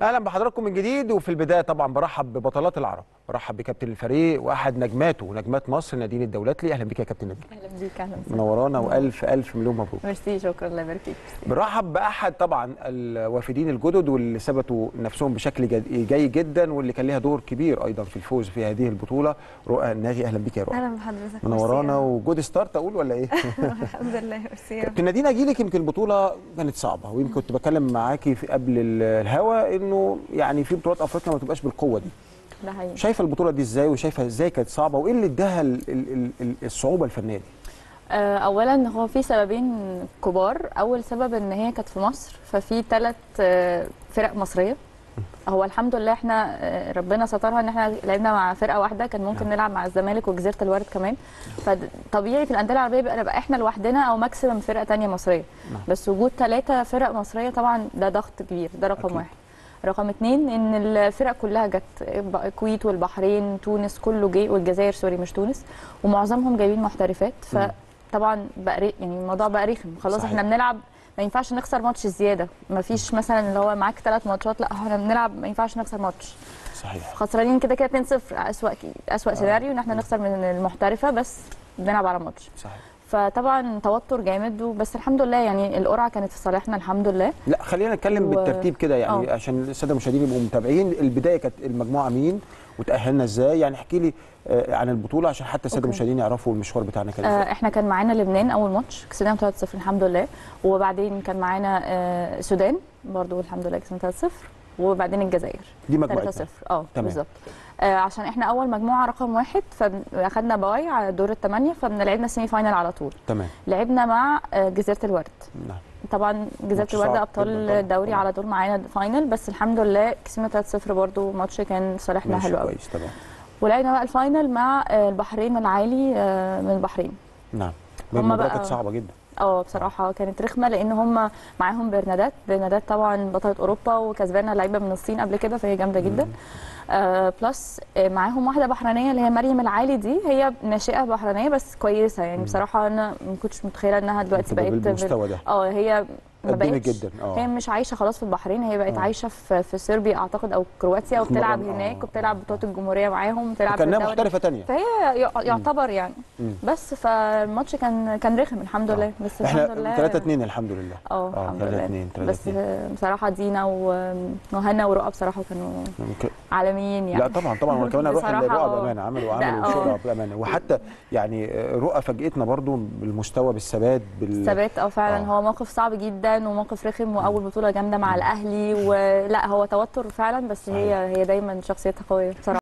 اهلا بحضراتكم من جديد وفي البدايه طبعا برحب ببطلات العرب برحب بكابتن الفريق واحد نجماته ونجمات مصر نادين الدولاتلي اهلا بيك يا كابتن نادين اهلا بيك اهلا وسهلا منورانا والف الف مليون مبروك ميرسي شكرا الله يبارك فيك برحب باحد طبعا الوافدين الجدد واللي ثبتوا نفسهم بشكل جد- جيد جدا واللي كان ليها دور كبير ايضا في الفوز في هذه البطوله رؤى الناغي اهلا بيك يا رؤى اهلا بحضرتك منورانا وجود ستارت اقول ولا ايه الحمد لله ميرسي يا رب. كابتن نادين اجي لك يمكن البطوله كانت صعبه ويمكن كنت بتكلم معاكي في قبل ال- الهوا انه يعني في بطولات افريقيا ما تبقاش بالقوه دي ده حقيقي شايفه البطوله دي ازاي وشايفه ازاي كانت صعبه وايه اللي اداها ال- ال- ال- ال- الصعوبه الفنيه دي آه، اولا هو في سببين كبار اول سبب ان هي كانت في مصر ففي ثلاث فرق مصريه هو الحمد لله احنا آه، ربنا سترها ان احنا لعبنا مع فرقه واحده كان ممكن نلعب مع الزمالك وجزيره الورد كمان فطبيعي في الانديه العربيه بقى نبقى احنا لوحدنا او ماكسيمم فرقه تانية مصريه نعم. بس وجود ثلاثه فرق مصريه طبعا ده ضغط كبير ده رقم أكيد. واحد رقم اتنين ان الفرق كلها جت الكويت والبحرين تونس كله جه والجزائر سوري مش تونس ومعظمهم جايبين محترفات مم. فطبعا بقى ري- يعني الموضوع بقى رخم خلاص صحيح. احنا بنلعب ما ينفعش نخسر ماتش زياده ما فيش مثلا اللي هو معاك ثلاث ماتشات لا احنا بنلعب ما ينفعش نخسر ماتش صحيح خسرانين كده كده 2-0 اسوأ اسوأ سيناريو ان احنا نخسر من المحترفه بس بنلعب على ماتش صحيح فطبعا توتر جامد بس الحمد لله يعني القرعه كانت في صالحنا الحمد لله لا خلينا نتكلم و- بالترتيب كده يعني آه. عشان الساده المشاهدين يبقوا متابعين البدايه كانت المجموعه مين وتاهلنا ازاي يعني احكي لي آه، عن البطوله عشان حتى الساده أوكي. المشاهدين يعرفوا المشوار بتاعنا كان ازاي آه، احنا كان معانا لبنان اول ماتش كسبناهم 3-0 الحمد لله وبعدين كان معانا آه، السودان برضو الحمد لله كسبنا 3-0 وبعدين الجزائر دي مجموعتنا 3-0 اه تمام. بالظبط آه، عشان احنا اول مجموعه رقم واحد فاخدنا باي على دور الثمانيه فبنلعبنا سيمي فاينال على طول تمام لعبنا مع آه، جزيره الورد نعم طبعا جزيره ماتش الورد صعب ابطال جداً طبعاً. الدوري طبعاً. على طول معانا فاينل بس الحمد لله كسبنا 3-0 برضو ماتش كان صالحنا ماشي حلو قوي كويس تمام ولعبنا بقى الفاينل مع آه، البحرين العالي آه، من البحرين نعم هما المباراه بقى- كانت صعبه جدا اه بصراحه كانت رخمه لان هم معاهم برنادات برنادات طبعا بطله اوروبا وكسبانه لعيبه من الصين قبل كده فهي جامده جدا آه بلس آه معاهم واحده بحرينيه اللي هي مريم العالي دي هي ناشئه بحرينيه بس كويسه يعني بصراحه انا ما كنتش متخيله انها دلوقتي بتبقى بقت بالمستوى ده اه هي ما قدمت بقتش جدا هي اه مش عايشه خلاص في البحرين هي بقت آه. عايشه في في صربيا اعتقد او كرواتيا وبتلعب مرة- آه. هناك وبتلعب بطوله الجمهوريه معاهم بتلعب في كانها الدوري محترفه تانية فهي يع- يعتبر يعني مم. بس فالماتش كان كان رخم الحمد آه. لله بس احنا الحمد لله 3 2 الحمد لله اه اه الحمد 3 لله 2 3 بس 2 بصراحه دينا و- وهنا ورؤى بصراحه كانوا عالميين يعني لا طبعا طبعا وانا كمان اروح بصراحة الرؤى اه. بامانه عملوا ده عملوا اه. شغل بامانه وحتى يعني رؤى فاجئتنا برضو بالمستوى بالثبات بال ثبات اه فعلا آه. هو موقف صعب جدا وموقف رخم واول بطوله جامده مع الاهلي ولا هو توتر فعلا بس هي صحيح. هي دايما شخصيتها قويه بصراحه